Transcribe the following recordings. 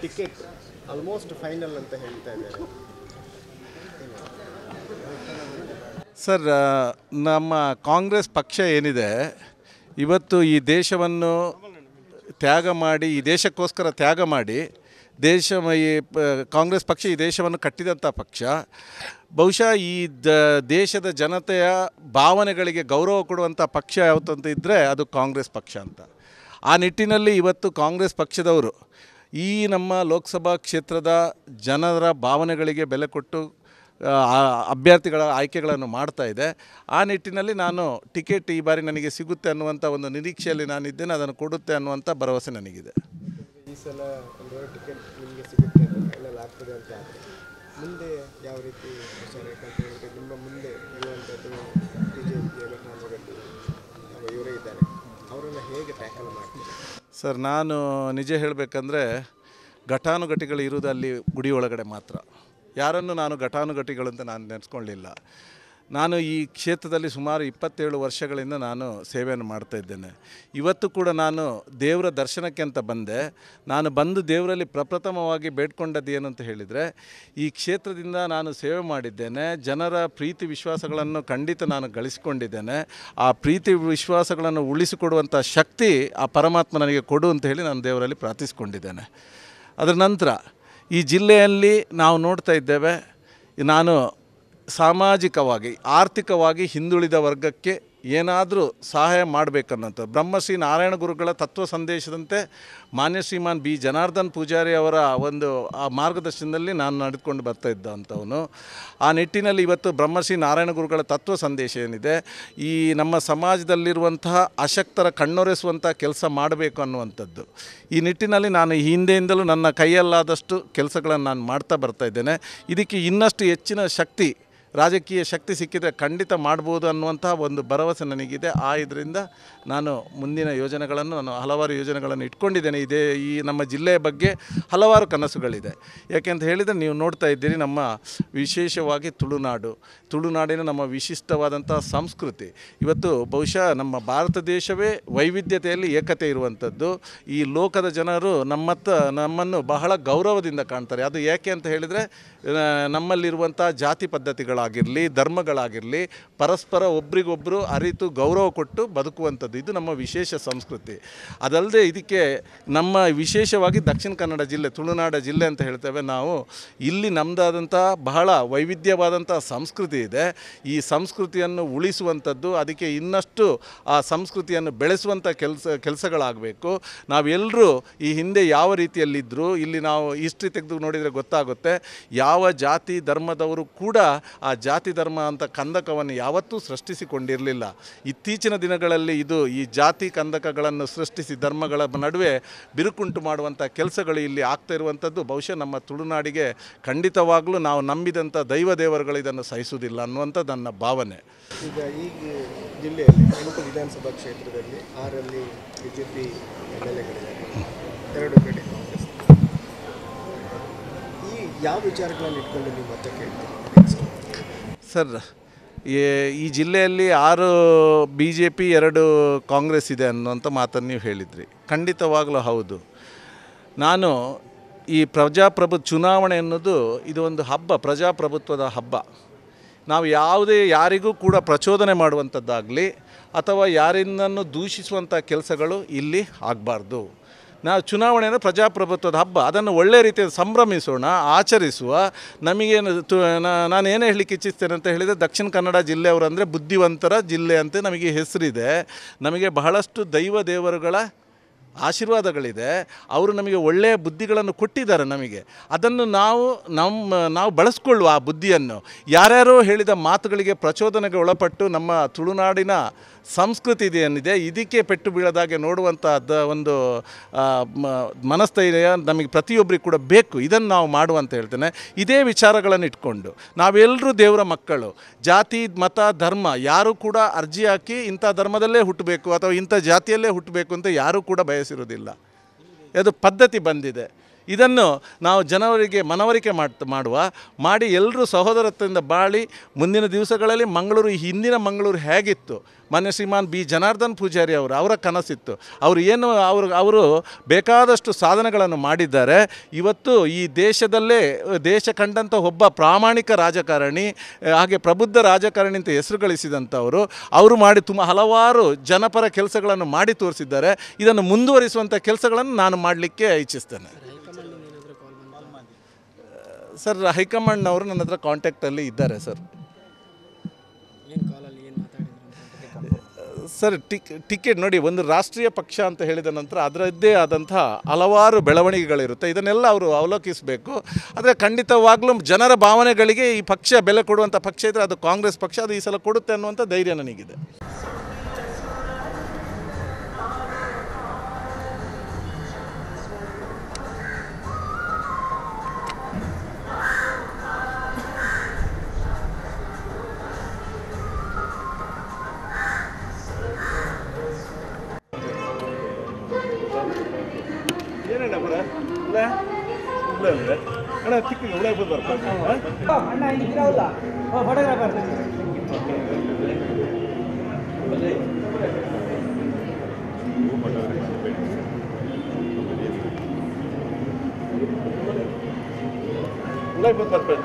Ticket almost final ಅಂತ ಹೇಳ್ತಾ ಇದ್ದಾರೆ ಸರ್ ಆ, ನಮ್ಮ ಕಾಂಗ್ರೆಸ್ ಪಕ್ಷ ಏನಿದೆ ಇವತ್ತು ಈ ದೇಶವನ್ನು ತ್ಯಾಗ ಮಾಡಿ ಈ ದೇಶಕ್ಕೋಸ್ಕರ ತ್ಯಾಗ ಮಾಡಿ ದೇಶ ಈ ಪ- ಕಾಂಗ್ರೆಸ್ ಪಕ್ಷ ಈ ದೇಶವನ್ನು ಕಟ್ಟಿದಂಥ ಪಕ್ಷ ಬಹುಶಃ ಈ ದ ದೇಶದ ಜನತೆಯ ಭಾವನೆಗಳಿಗೆ ಗೌರವ ಕೊಡುವಂಥ ಪಕ್ಷ ಯಾವತ್ತು ಅಂತ ಇದ್ದರೆ ಅದು ಕಾಂಗ್ರೆಸ್ ಪಕ್ಷ ಅಂತ ಆ ನಿಟ್ಟಿನಲ್ಲಿ ಇವತ್ತು ಕಾಂಗ್ರೆಸ್ ಪಕ್ಷದವರು ಈ ನಮ್ಮ ಲೋಕಸಭಾ ಕ್ಷೇತ್ರದ ಜನರ ಭಾವನೆಗಳಿಗೆ ಬೆಲೆ ಕೊಟ್ಟು ಆ, ಅಭ್ಯರ್ಥಿಗಳ ಆಯ್ಕೆಗಳನ್ನು ಮಾಡ್ತಾ ಇದೆ ಆ ನಿಟ್ಟಿನಲ್ಲಿ ನಾನು ಟಿಕೆಟ್ ಈ ಬಾರಿ ನನಗೆ ಸಿಗುತ್ತೆ ಅನ್ನುವಂಥ ಒಂದು ನಿರೀಕ್ಷೆಯಲ್ಲಿ ನಾನಿದ್ದೇನೆ ಅದನ್ನು ಕೊಡುತ್ತೆ ಅನ್ನುವಂಥ ಭರವಸೆ ನನಗಿದೆ ಈ ಸಲ ಒಂದು ವೇಳೆ ಟಿಕೆಟ್ ನಿಮಗೆ ಸಿಗುತ್ತೆ ಫೈನಲ್ ಆಗ್ತದೆ ಅಂತ ಆದರೆ ಮುಂದೆ ಯಾವ ರೀತಿ ವಿಚಾರ ಯಾಕಂತ ಹೇಳಿದ್ರೆ ನಿಮ್ಮ ಮುಂದೆ ಇರುವಂಥದ್ದು ಬಿ ಜೆ ಪಿಯ ಘಟನಾಂಗದಲ್ಲಿ ಇವರೇ ಇದ್ದಾರೆ ಅವರನ್ನು ಹೇಗೆ ಟ್ಯಾಕಲ್ ಮಾಡ್ತೀರಿ ಸರ್ ನಾನು ನಿಜ ಹೇಳಬೇಕಂದ್ರೆ ಘಟಾನುಘಟಿಗಳು ಇರುವುದು ಅಲ್ಲಿ ಗುಡಿ ಒಳಗಡೆ ಮಾತ್ರ ಯಾರನ್ನು ನಾನು ಘಟಾನುಘಟಿಗಳು ಅಂತ ನಾನು ನೆನೆಸ್ಕೊಳ್ಳಿಲ್ಲ ನಾನು ಈ ಕ್ಷೇತ್ರದಲ್ಲಿ ಸುಮಾರು ಇಪ್ಪತ್ತೇಳು ವರ್ಷಗಳಿಂದ ನಾನು ಸೇವೆಯನ್ನು ಮಾಡ್ತಾ ಇದ್ದೇನೆ ಇವತ್ತು ಕೂಡ ನಾನು ದೇವರ ದರ್ಶನಕ್ಕೆ ಅಂತ ಬಂದೆ ನಾನು ಬಂದು ದೇವರಲ್ಲಿ ಪ್ರಪ್ರಥಮವಾಗಿ ಬೇಡ್ಕೊಂಡದ್ದು ಏನು ಅಂತ ಹೇಳಿದರೆ ಈ ಕ್ಷೇತ್ರದಿಂದ ನಾನು ಸೇವೆ ಮಾಡಿದ್ದೇನೆ ಜನರ ಪ್ರೀತಿ ವಿಶ್ವಾಸಗಳನ್ನು ಖಂಡಿತ ನಾನು ಗಳಿಸಿಕೊಂಡಿದ್ದೇನೆ ಆ ಪ್ರೀತಿ ವಿಶ್ವಾಸಗಳನ್ನು ಉಳಿಸಿಕೊಡುವಂಥ ಶಕ್ತಿ ಆ ಪರಮಾತ್ಮ ನನಗೆ ಕೊಡು ಅಂತ ಹೇಳಿ ನಾನು ದೇವರಲ್ಲಿ ಪ್ರಾರ್ಥಿಸಿಕೊಂಡಿದ್ದೇನೆ ಅದರ ನಂತರ ಈ ಜಿಲ್ಲೆಯಲ್ಲಿ ನಾವು ನೋಡ್ತಾ ಇದ್ದೇವೆ ನಾನು ಸಾಮಾಜಿಕವಾಗಿ ಆರ್ಥಿಕವಾಗಿ ಹಿಂದುಳಿದ ವರ್ಗಕ್ಕೆ ಏನಾದರೂ ಸಹಾಯ ಮಾಡಬೇಕನ್ನೋಂಥ ಬ್ರಹ್ಮಶ್ರೀ ನಾರಾಯಣ ಗುರುಗಳ ತತ್ವ ಸಂದೇಶದಂತೆ ಮಾನ್ಯ ಶ್ರೀಮಾನ್ ಬಿ ಜನಾರ್ದನ್ ಪೂಜಾರಿ ಅವರ ಒಂದು ಆ ಮಾರ್ಗದರ್ಶನದಲ್ಲಿ ನಾನು ನಡೆದುಕೊಂಡು ಬರ್ತಾ ಇದ್ದಂಥವನು ಆ ನಿಟ್ಟಿನಲ್ಲಿ ಇವತ್ತು ಬ್ರಹ್ಮಶ್ರೀ ನಾರಾಯಣ ಗುರುಗಳ ತತ್ವ ಸಂದೇಶ ಏನಿದೆ ಈ ನಮ್ಮ ಸಮಾಜದಲ್ಲಿರುವಂತಹ ಅಶಕ್ತರ ಕಣ್ಣೊರೆಸುವಂಥ ಕೆಲಸ ಮಾಡಬೇಕು ಅನ್ನುವಂಥದ್ದು ಈ ನಿಟ್ಟಿನಲ್ಲಿ ನಾನು ಈ ಹಿಂದೆಯಿಂದಲೂ ನನ್ನ ಕೈಯಲ್ಲಾದಷ್ಟು ಕೆಲಸಗಳನ್ನು ನಾನು ಮಾಡ್ತಾ ಬರ್ತಾ ಇದ್ದೇನೆ ಇದಕ್ಕೆ ಇನ್ನಷ್ಟು ಹೆಚ್ಚಿನ ಶಕ್ತಿ ರಾಜಕೀಯ ಶಕ್ತಿ ಸಿಕ್ಕಿದರೆ ಖಂಡಿತ ಮಾಡ್ಬೋದು ಅನ್ನುವಂತಹ ಒಂದು ಭರವಸೆ ನನಗಿದೆ ಆ ಇದರಿಂದ ನಾನು ಮುಂದಿನ ಯೋಜನೆಗಳನ್ನು ನಾನು ಹಲವಾರು ಯೋಜನೆಗಳನ್ನು ಇಟ್ಕೊಂಡಿದ್ದೇನೆ ಇದೇ ಈ ನಮ್ಮ ಜಿಲ್ಲೆಯ ಬಗ್ಗೆ ಹಲವಾರು ಕನಸುಗಳಿದೆ ಯಾಕೆಂತ ಹೇಳಿದರೆ ನೀವು ನೋಡ್ತಾ ಇದ್ದೀರಿ ನಮ್ಮ ವಿಶೇಷವಾಗಿ ತುಳುನಾಡು ತುಳುನಾಡಿನ ನಮ್ಮ ವಿಶಿಷ್ಟವಾದಂಥ ಸಂಸ್ಕೃತಿ ಇವತ್ತು ಬಹುಶಃ ನಮ್ಮ ಭಾರತ ದೇಶವೇ ವೈವಿಧ್ಯತೆಯಲ್ಲಿ ಏಕತೆ ಇರುವಂಥದ್ದು ಈ ಲೋಕದ ಜನರು ನಮ್ಮತ್ತ ನಮ್ಮನ್ನು ಬಹಳ ಗೌರವದಿಂದ ಕಾಣ್ತಾರೆ ಅದು ಯಾಕೆ ಅಂತ ಹೇಳಿದರೆ ಆ, ನಮ್ಮಲ್ಲಿರುವಂಥ ಜಾತಿ ಪದ್ಧತಿಗಳಾಗಿರಲಿ ಧರ್ಮಗಳಾಗಿರಲಿ ಪರಸ್ಪರ ಒಬ್ರಿಗೊಬ್ಬರು ಅರಿತು ಗೌರವ ಕೊಟ್ಟು ಬದುಕುವಂಥದ್ದು ಇದು ನಮ್ಮ ವಿಶೇಷ ಸಂಸ್ಕೃತಿ ಅದಲ್ಲದೆ ಇದಕ್ಕೆ ನಮ್ಮ ವಿಶೇಷವಾಗಿ ದಕ್ಷಿಣ ಕನ್ನಡ ಜಿಲ್ಲೆ ತುಳುನಾಡ ಜಿಲ್ಲೆ ಅಂತ ಹೇಳ್ತೇವೆ ನಾವು ಇಲ್ಲಿ ನಮ್ಮದಾದಂಥ ಬಹಳ ವೈವಿಧ್ಯವಾದಂಥ ಸಂಸ್ಕೃತಿ ಇದೆ ಈ ಸಂಸ್ಕೃತಿಯನ್ನು ಉಳಿಸುವಂಥದ್ದು ಅದಕ್ಕೆ ಇನ್ನಷ್ಟು ಆ ಸಂಸ್ಕೃತಿಯನ್ನು ಬೆಳೆಸುವಂಥ ಕೆಲಸ ಕೆಲಸಗಳಾಗಬೇಕು ನಾವೆಲ್ಲರೂ ಈ ಹಿಂದೆ ಯಾವ ರೀತಿಯಲ್ಲಿದ್ದರು ಇಲ್ಲಿ ನಾವು ಹಿಸ್ಟ್ರಿ ತೆಗೆದು ನೋಡಿದರೆ ಗೊತ್ತಾಗುತ್ತೆ ಯಾವ ಜಾತಿ ಧರ್ಮದವರು ಕೂಡ ಆ ಜಾತಿ ಧರ್ಮ ಅಂತ ಕಂದಕವನ್ನು ಯಾವತ್ತೂ ಸೃಷ್ಟಿಸಿಕೊಂಡಿರಲಿಲ್ಲ ಇತ್ತೀಚಿನ ದಿನಗಳಲ್ಲಿ ಇದು ಈ ಜಾತಿ ಕಂದಕಗಳನ್ನು ಸೃಷ್ಟಿಸಿ ಧರ್ಮಗಳ ನಡುವೆ ಬಿರುಕುಂಟು ಮಾಡುವಂಥ ಕೆಲಸಗಳು ಇಲ್ಲಿ ಆಗ್ತಾ ಇರುವಂಥದ್ದು ಬಹುಶಃ ನಮ್ಮ ತುಳುನಾಡಿಗೆ ಖಂಡಿತವಾಗಲೂ ನಾವು ನಂಬಿದಂಥ ದೈವ ದೇವರುಗಳು ಇದನ್ನು ಸಹಿಸುವುದಿಲ್ಲ ಅನ್ನುವಂಥ ನನ್ನ ಭಾವನೆ ಈಗ ಈಗ ಜಿಲ್ಲೆಯಲ್ಲಿ ಎಂಟು ವಿಧಾನಸಭಾ ಕ್ಷೇತ್ರದಲ್ಲಿ ಆರಲ್ಲಿ B J P M L ಎಗಳಿದ್ದಾರೆ ಎರಡು ಕಡೆ ಕಾಂಗ್ರೆಸ್ ಈ ಯಾವ ವಿಚಾರಗಳನ್ನು ಇಟ್ಕೊಂಡು ನೀವು ಮತ ಕೇಳ್ತೀರಿ Next. ಸರ್ ಈ- ಈ ಜಿಲ್ಲೆಯಲ್ಲಿ ಆರು ಬಿ ಜೆ ಪಿ ಎರಡು ಕಾಂಗ್ರೆಸ್ ಇದೆ ಅನ್ನುವಂಥ ಮಾತನ್ನು ನೀವು ಹೇಳಿದ್ರಿ ಖಂಡಿತವಾಗಲೂ ಹೌದು ನಾನು ಈ ಪ್ರಜಾಪ್ರಭು ಚುನಾವಣೆ ಅನ್ನೋದು ಇದು ಒಂದು ಹಬ್ಬ ಪ್ರಜಾಪ್ರಭುತ್ವದ ಹಬ್ಬ ನಾವು ಯಾವುದೇ ಯಾರಿಗೂ ಕೂಡ ಪ್ರಚೋದನೆ ಮಾಡುವಂಥದ್ದಾಗಲಿ ಅಥವಾ ಯಾರಿಂದನೂ ದೂಷಿಸುವಂಥ ಕೆಲಸಗಳು ಇಲ್ಲಿ ಆಗಬಾರ್ದು ನಾವು ಚುನಾವಣೆಯನ್ನು ಪ್ರಜಾಪ್ರಭುತ್ವದ ಹಬ್ಬ ಅದನ್ನು ಒಳ್ಳೆ ರೀತಿಯಲ್ಲಿ ಸಂಭ್ರಮಿಸೋಣ ಆಚರಿಸುವ ನಮಗೇನು ತು ನಾ- ನಾನು ಏನು ಹೇಳಲಿಕ್ಕೆ ಇಚ್ಛಿಸ್ತೇನೆ ಅಂತ ಹೇಳಿದರೆ ದಕ್ಷಿಣ ಕನ್ನಡ ಜಿಲ್ಲೆಯವರು ಅಂದರೆ ಬುದ್ಧಿವಂತರ ಜಿಲ್ಲೆ ಅಂತ ನಮಗೆ ಹೆಸರಿದೆ ನಮಗೆ ಬಹಳಷ್ಟು ದೈವ ದೇವರುಗಳ ಆಶೀರ್ವಾದಗಳಿದೆ ಅವರು ನಮಗೆ ಒಳ್ಳೆಯ ಬುದ್ಧಿಗಳನ್ನು ಕೊಟ್ಟಿದ್ದಾರೆ ನಮಗೆ ಅದನ್ನು ನಾವು ನಮ್ಮ ನಾವು ಬಳಸ್ಕೊಳ್ಳುವ ಆ ಬುದ್ಧಿಯನ್ನು ಯಾರ್ಯಾರೋ ಹೇಳಿದ ಮಾತುಗಳಿಗೆ ಪ್ರಚೋದನೆಗೆ ಒಳಪಟ್ಟು ನಮ್ಮ ತುಳುನಾಡಿನ ಸಂಸ್ಕೃತಿ ಇದೆ ಏನಿದೆ ಇದಕ್ಕೆ ಪೆಟ್ಟು ಬೀಳದಾಗೆ ನೋಡುವಂಥ ದ ಒಂದು ಆ, ಮ- ಮನಸ್ಥೈರ್ಯ ನಮಗೆ ಪ್ರತಿಯೊಬ್ಬರಿಗೂ ಕೂಡ ಬೇಕು ಇದನ್ನು ನಾವು ಮಾಡುವಂತ ಹೇಳ್ತೇನೆ ಇದೇ ವಿಚಾರಗಳನ್ನು ಇಟ್ಕೊಂಡು ನಾವೆಲ್ಲರೂ ದೇವರ ಮಕ್ಕಳು ಜಾತಿ ಮತ ಧರ್ಮ ಯಾರೂ ಕೂಡ ಅರ್ಜಿ ಹಾಕಿ ಇಂಥ ಧರ್ಮದಲ್ಲೇ ಹುಟ್ಟಬೇಕು ಅಥವಾ ಇಂಥ ಜಾತಿಯಲ್ಲೇ ಹುಟ್ಟಬೇಕು ಅಂತ ಯಾರೂ ಕೂಡ ಬಯಸಿರೋದಿಲ್ಲ ಅದು ಪದ್ಧತಿ ಬಂದಿದೆ ಇದನ್ನು ನಾವು ಜನವರಿಗೆ ಮನವರಿಕೆ ಮಾಡ್ ಮಾಡುವ ಮಾಡಿ ಎಲ್ಲರೂ ಸಹೋದರತ್ವದಿಂದ ಬಾಳಿ ಮುಂದಿನ ದಿವಸಗಳಲ್ಲಿ ಮಂಗಳೂರು ಈ ಹಿಂದಿನ ಮಂಗಳೂರು ಹೇಗಿತ್ತು ಮಾನ್ಯ ಶ್ರೀಮಾನ್ ಬಿ ಜನಾರ್ದನ್ ಪೂಜಾರಿ ಅವರು ಅವರ ಕನಸಿತ್ತು ಅವರು ಏನು ಅವರು ಅವರು ಬೇಕಾದಷ್ಟು ಸಾಧನೆಗಳನ್ನು ಮಾಡಿದ್ದಾರೆ ಇವತ್ತು ಈ ದೇಶದಲ್ಲೇ ದೇಶ ಕಂಡಂಥ ಒಬ್ಬ ಪ್ರಾಮಾಣಿಕ ರಾಜಕಾರಣಿ ಆ, ಹಾಗೆ ಪ್ರಬುದ್ಧ ರಾಜಕಾರಣಿ ಅಂತ ಹೆಸರು ಗಳಿಸಿದಂಥವರು ಅವರು ಮಾಡಿ ತುಂಬ ಹಲವಾರು ಜನಪರ ಕೆಲಸಗಳನ್ನು ಮಾಡಿ ತೋರಿಸಿದ್ದಾರೆ ಇದನ್ನು ಮುಂದುವರಿಸುವಂಥ ಕೆಲಸಗಳನ್ನು ನಾನು ಮಾಡಲಿಕ್ಕೆ ಇಚ್ಛಿಸ್ತೇನೆ ಸರ್ ಹೈಕಮಾಂಡ್ನವರು ನನ್ನ ಹತ್ರ ಕಾಂಟ್ಯಾಕ್ಟಲ್ಲಿ ಇದ್ದಾರೆ ಸರ್ ಏನು ಕಾಲಲ್ಲಿ ಏನು ಮಾತಾಡಿದ್ರು ಅಂತ ಸರ್ ಟಿಕ್ ಟಿಕೆಟ್ ನೋಡಿ ಒಂದು ರಾಷ್ಟ್ರೀಯ ಪಕ್ಷ ಅಂತ ಹೇಳಿದ ನಂತರ ಅದರದ್ದೇ ಆದಂಥ ಹಲವಾರು ಬೆಳವಣಿಗೆಗಳಿರುತ್ತೆ ಇದನ್ನೆಲ್ಲ ಅವರು ಅವಲೋಕಿಸಬೇಕು ಆದರೆ ಖಂಡಿತವಾಗ್ಲೂ ಜನರ ಭಾವನೆಗಳಿಗೆ ಈ ಪಕ್ಷ ಬೆಲೆ ಕೊಡುವಂಥ ಪಕ್ಷ ಇದ್ದರೆ ಅದು ಕಾಂಗ್ರೆಸ್ ಪಕ್ಷ ಅದು ಈ ಸಲ ಕೊಡುತ್ತೆ ಅನ್ನುವಂಥ ಧೈರ್ಯ ನನಗಿದೆ ಏನಣ್ಣ ಬರ ಅಣ್ಣ ಚಿಕ್ಕ ಉಳಾಗ ಬಂದು ಅಣ್ಣ ಇದ್ರಲ್ಲ ಫೋಟೋಗ್ರಾಫರ್ ಉಳಾಗ ಬಂದು ಬರ್ಬೇಕು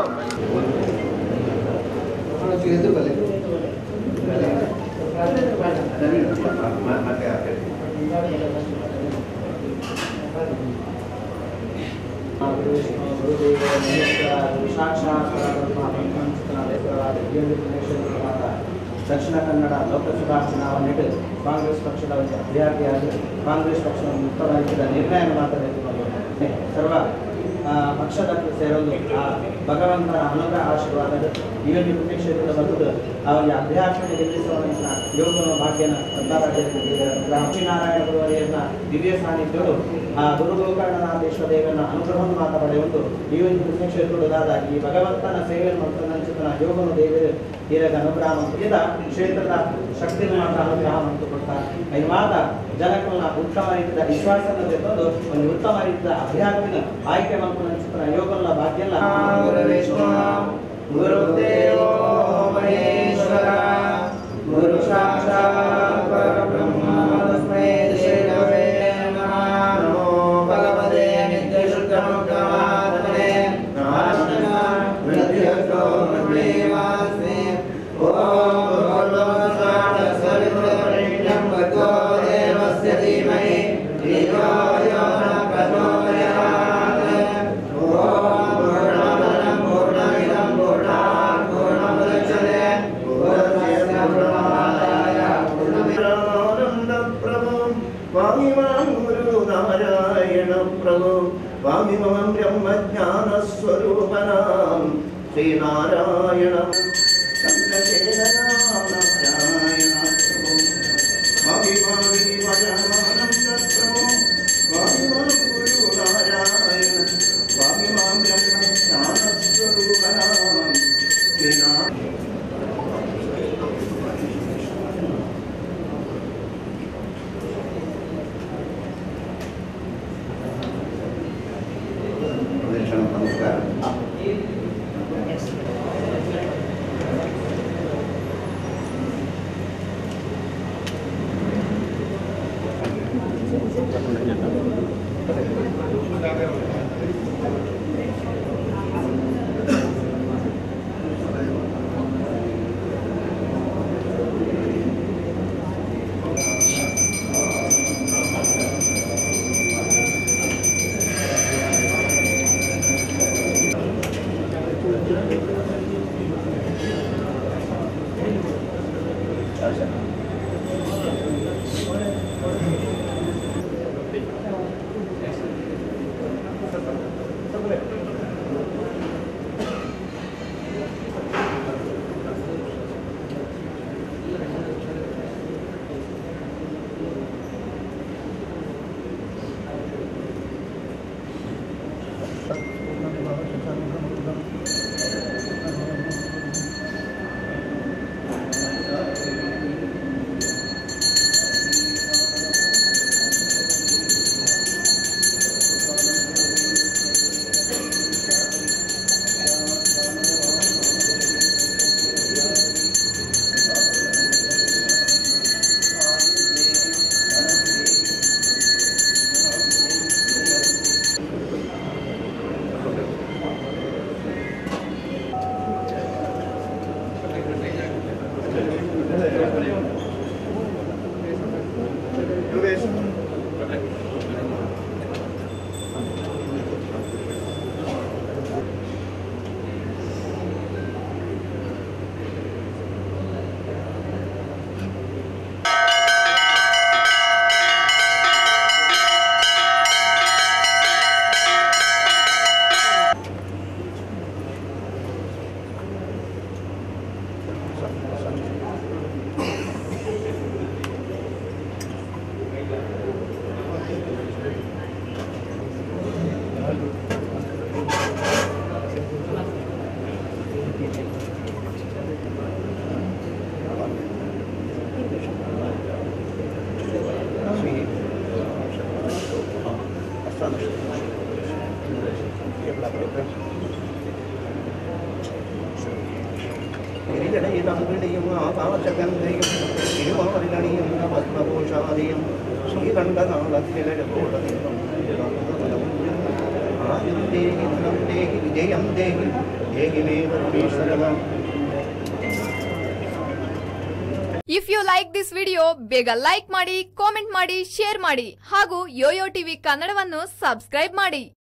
ದಕ್ಷಿಣ ಕನ್ನಡ ಲೋಕಸಭಾ ಚುನಾವಣೆಗೆ ಕಾಂಗ್ರೆಸ್ ಪಕ್ಷದ ಅಭ್ಯರ್ಥಿಯಾಗಿ ಕಾಂಗ್ರೆಸ್ ಪಕ್ಷವನ್ನು ಮುಕ್ತವಾಗಿದ್ದ ನಿರ್ಣಯ ಮಾತಾಡಿದ್ದು ಸರ್ವ ಆ, ಪಕ್ಷದ ಸೇರಲು ಆ ಭಗವಂತನ ಅನುಗ್ರಹ ಆಶೀರ್ವಾದ ಈ ಒಂದು ಪುಣ್ಯಕ್ಷೇತ್ರದ ಬಂದು ಅವರಿಗೆ ಅಭ್ಯರ್ಥಿಯನ್ನು ಗೆಲ್ಲಿಸುವಂತಹ ಯೋಗನ ಭಾಗ್ಯನ ಲಕ್ಷ್ಮೀನಾರಾಯಣ ಗುರುವರಿಯನ್ನ ದಿವ್ಯ ಸಾನ್ನಿಧ್ಯಗಳು ಆ ಗುರು ಗೋಕರ್ಣನಾಥೇಶ್ವರ ದೇವನ ಅನುಗ್ರಹವನ್ನು ಮಾತ್ರ ಪಡೆಯುವುದು ಈ ಒಂದು ಪುಣ್ಯಕ್ಷೇತ್ರದಾದ ಈ ಭಗವಂತನ ಸೇವೆಯನ್ನು ಮತ್ತು ನಂಚಿತನ ಯೋಗನ ದೇವರು ಈರಗ ಅನುಗ್ರಹ ಮಂತ್ರಿದ ಕ್ಷೇತ್ರದ ಶಕ್ತಿಯನ್ನು ಮಾತ್ರ ಅನುಗ್ರಹ ಮಂತು ಕೊಡ್ತ ಈ ಮಾತ ಜನಗಳನ್ನ ಉತ್ತಮ ರೀತಿಯ ವಿಶ್ವಾಸನ ತೆಗೆದು ಒಂದು ಉತ್ತಮ ರೀತಿಯ ಅಭ್ಯರ್ಥಿನ ಆಯ್ಕೆ ಮತ್ತು ನಂಚಿತನ ಯೋಗನ ಭಾಗ್ಯಲ್ಲ ಗುರುದೇವೋ ಮಹೇಶ್ವರ ಗುರು ಸಾಕ್ಷಾತ್ ಪರಬ್ರಹ್ಮ ತಸ್ಮೈ ಶ್ರೀ ಗುರವೇ ನಮಃ ನಮೋ ಭಗವತೆ ನಿತ್ಯಶುದ್ಧಮುಕ್ತಮಾತ್ಮನೆ ನಾರಾಯಣ ಮೃತ್ಯುರ್ಥೋ ಮೃತ್ಯುವಾಸ್ಮಿ ಓಂ ಭಗವತ್ಪಾದ ಸವಿತೃವರೆಣ್ಯಂ ಭಗೋ ದೇವಸ್ಯ ಧೀಮಹಿ ಧಿಯೋ ಯೋ ನ ಪ್ರಚೋದಯಾತ್ ಓಂ ಪೂರ್ಣಮದಂ ಪೂರ್ಣಮಿದಂ ಪೂರ್ಣಾತ್ ಪೂರ್ಣಮುದಚ್ಯತೆ ಪೂರ್ಣಸ್ಯ ಪೂರ್ಣಮಾದಾಯ പ്രഭു വാമിമാം ഗുരു നാരായണ പ്രഭു വാമിമം ബ്രഹ്മജ്ഞാനസ്വരൂപനാം ശ്രീനാരായണ ചന്ദ്രശേഖരാം നാരായണ പ്രഭു വാമിമാം പ്രഭു വാമിമാം ഗുരു നാരായണ വാമിമാം ബ്രഹ്മജ്ഞാനസ്വരൂപനാം ശ്രീനാരായണ ಸುರೇಶ್ ിരിജടയിടം ആകാശഗന്ധയും തിരുവാറിലണിയും പത്മഭൂഷാദിയും ശ്രീകണ്ഠനാളത്തിലൂടനിന്നും ആദ്യം ദേഹി ധനം ദേഹി വിജയം ദേഹി ദേഹി മേ പരമേശ്വരം if you like this video ಬೇಗ ಲೈಕ್ ಮಾಡಿ ಕಾಮೆಂಟ್ ಮಾಡಿ ಶೇರ್ ಮಾಡಿ ಹಾಗೂ ಯೋಯೋ ಟಿವಿ ಕನ್ನಡವನ್ನು ಸಬ್ಸ್ಕ್ರೈಬ್ ಮಾಡಿ